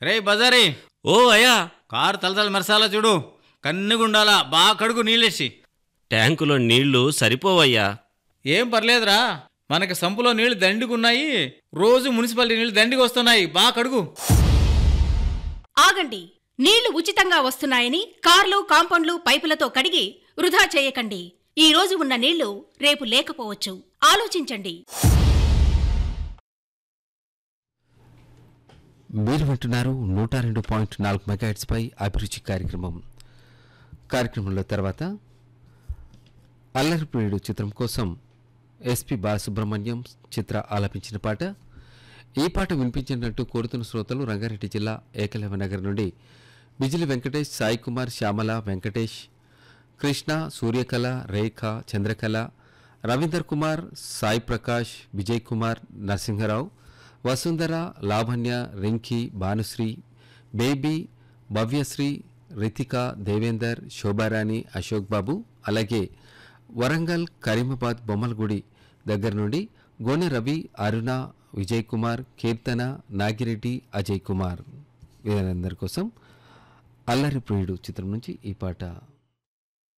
రే బజారీ ఓ అయ్యా కారు తలతల మెరసాలా చూడు కన్నుగుండాలా బాగా కడుగు నీళ్ళేసి ట్యాంకులో నీళ్లు సరిపోవయ్యా ఏం పర్లేదురా మనకి సంపులో నీళ్లు దండిగున్నాయి రోజు మున్సిపాలిటీ నీళ్లు దండిగా వస్తున్నాయి బాగా కడుగు ఆగండి నీళ్లు ఉచితంగా వస్తున్నాయని కార్లు కాంపౌండ్లు పైపులతో కడిగి వృధా చేయకండి ఈ రోజు ఉన్న నీళ్లు రేపు లేకపోవచ్చు ఆలోచించండి మీరు వింటున్నారు నూట రెండు పాయింట్ నాలుగు మెగాహెట్స్పై అభిరుచి కార్యక్రమం కార్యక్రమంలో తర్వాత అల్లరిప్రియుడు చిత్రం కోసం ఎస్పి బాలసుబ్రహ్మణ్యం చిత్ర ఆలపించిన పాట ఈ పాట వినిపించినట్టు కోరుతున్న శ్రోతలు రంగారెడ్డి జిల్లా ఏకలవ్య నగర్ నుండి బిజిలి వెంకటేష్ సాయి కుమార్ శ్యామల వెంకటేష్ కృష్ణ సూర్యకళ రేఖ చంద్రకళ రవీందర్ కుమార్ సాయి ప్రకాష్ విజయ్ కుమార్ నరసింహరావు వసుంధర లావణ్య రింకి భానుశ్రీ బేబీ భవ్యశ్రీ రితిక దేవేందర్ శోభారాణి అశోక్ బాబు అలాగే వరంగల్ కరీమాబాద్ బొమ్మలగుడి దగ్గర నుండి గోనె రవి అరుణ విజయ్ కుమార్ కీర్తన నాగిరెడ్డి అజయ్ కుమార్ వీరందరి కోసం అల్లరి ప్రియుడు చిత్రం నుంచి ఈ పాట